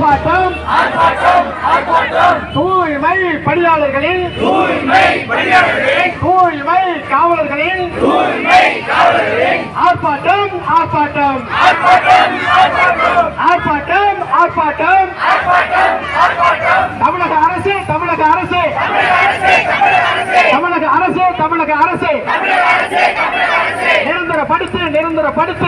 ஆர்ப்பாட்டம் தூய்மை பணியாளர்களின் தூய்மை காவலர்களின் ஆர்ப்பாட்டம் ஆர்ப்பாட்டம் ஆர்ப்பாட்டம் ஆர்ப்பாட்டம் தமிழக அரசு தமிழக அரசு தமிழக அரசு தமிழக அரசு நிரந்தரப்படுத்து நிரந்தரப்படுத்து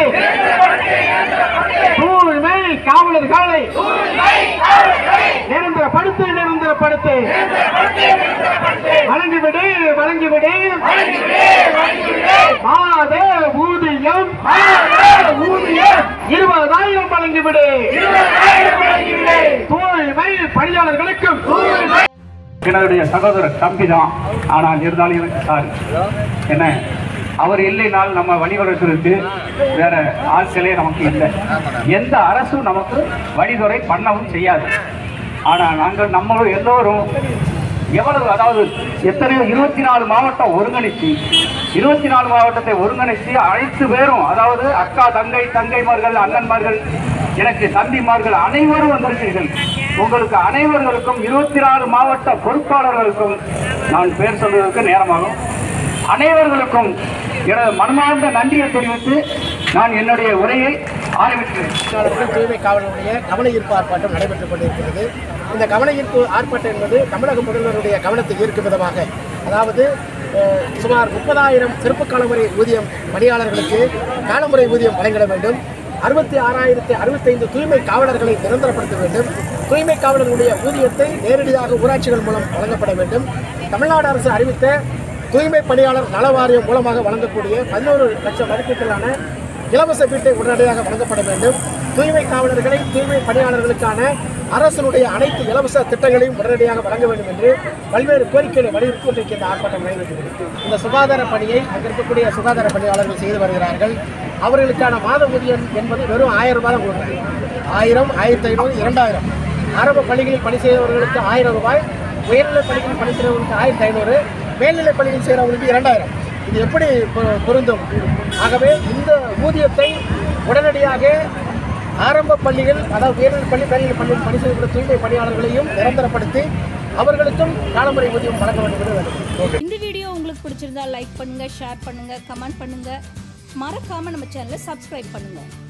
தூய்மை காவலர்களை நிரந்தரப்படுத்து நிரந்தரப்படுத்து வழங்கிவிடு வழங்கிவிடு மாத ஊதியம் ஊதியம் இருபதாயிரம் வழங்கிவிடு தூய்மை பணியாளர்களுக்கும் என்னுடைய சகோதரர் தம்பி தான் ஆனால் இருந்தாலும் எனக்கு சாரி என்ன அவர் இல்லைனால் நம்ம வழிவகுக்கிறதுக்கு வேற ஆட்களே நமக்கு இல்லை எந்த அரசும் நமக்கு வழிதுறை பண்ணவும் செய்யாது ஆனால் நாங்கள் நம்மளும் எல்லோரும் எவ்வளவு அதாவது எத்தனையோ இருபத்தி நாலு மாவட்டம் ஒருங்கிணைச்சு இருபத்தி நாலு மாவட்டத்தை ஒருங்கிணைச்சு அனைத்து பேரும் அதாவது அக்கா தங்கை தங்கைமார்கள் அண்ணன்மார்கள் எனக்கு தம்பிமார்கள் அனைவரும் வந்திருக்கிறீர்கள் உங்களுக்கு அனைவர்களுக்கும் இருபத்தி நாலு மாவட்ட பொறுப்பாளர்களுக்கும் நான் பேர் சொல்வதற்கு நேரமாகும் அனைவர்களுக்கும் எனது மனமார்ந்த நன்றியை தெரிவித்து நான் என்னுடைய உரையை ஆரம்பிக்கிறேன் தொழிலாளர்கள் தூய்மை காவலருடைய கவன ஈர்ப்பு ஆர்ப்பாட்டம் நடைபெற்றுக் கொண்டிருக்கிறது இந்த கவன ஈர்ப்பு ஆர்ப்பாட்டம் என்பது தமிழக முதல்வருடைய கவனத்தை ஈர்க்கும் விதமாக அதாவது அஹ், சுமார் முப்பதாயிரம் சிறப்பு காலமுறை ஊதியம் பணியாளர்களுக்கு காலமுறை ஊதியம் வழங்கிட வேண்டும் அறுபத்தி ஆறாயிரத்தி அறுபத்தைந்து தூய்மை காவலர்களை நிரந்தரப்படுத்த வேண்டும் தூய்மை காவலர்களுடைய ஊதியத்தை நேரடியாக ஊராட்சிகள் மூலம் வழங்கப்பட வேண்டும் தமிழ்நாடு அரசு அறிவித்த தூய்மை பணியாளர் நல வாரியம் மூலமாக வழங்கக்கூடிய பதினோரு லட்சம் மதிப்பீட்டிலான இலவச வீட்டை உடனடியாக வழங்கப்பட வேண்டும் தூய்மை காவலர்களை தூய்மை பணியாளர்களுக்கான அரசினுடைய அனைத்து இலவச திட்டங்களையும் உடனடியாக வழங்க வேண்டும் என்று பல்வேறு கோரிக்கைகளை வலியுறுத்தி இன்றைக்கு இந்த ஆர்ப்பாட்டம் நடைபெற்றது இந்த சுகாதார பணியை அங்கு இருக்கக்கூடிய சுகாதார பணியாளர்கள் செய்து வருகிறார்கள் அவர்களுக்கான மாத ஊதியம் என்பது வெறும் ஆயிரம் ரூபாய் தான் கொடுக்குறாங்க ஆயிரம் ஆயிரத்தி ஐநூறு இரண்டாயிரம் ஆரம்ப பள்ளிகளில் பணி செய்பவர்களுக்கு ஆயிரம் ரூபாய் உயர்நிலைப் பள்ளிகளில் பணி செய்கிறவர்களுக்கு ஆயிரத்தி ஐநூறு மேல்நிலைப் பள்ளியில் செய்கிறவர்களுக்கு இரண்டாயிரம் இது எப்படி பொ- பொருந்தும் ஆகவே இந்த ஊதியத்தை உடனடியாக ஆரம்ப பள்ளிகள் அதாவது உயர்நிலைப் பள்ளி மேல்நிலைப் பள்ளியில் பணி செய்யக்கூடிய தூய்மை பணியாளர்களையும் நிரந்தரப்படுத்தி அவர்களுக்கும் காலமுறை ஊதியம் வழங்க வேண்டும் என்று வேண்டும் இந்த வீடியோ உங்களுக்கு பிடிச்சிருந்தா லைக் பண்ணுங்க ஷேர் பண்ணுங்க கமெண்ட் பண்ணுங்க மறக்காம நம்ம சேனலை சப்ஸ்கிரைப் பண்ணுங்க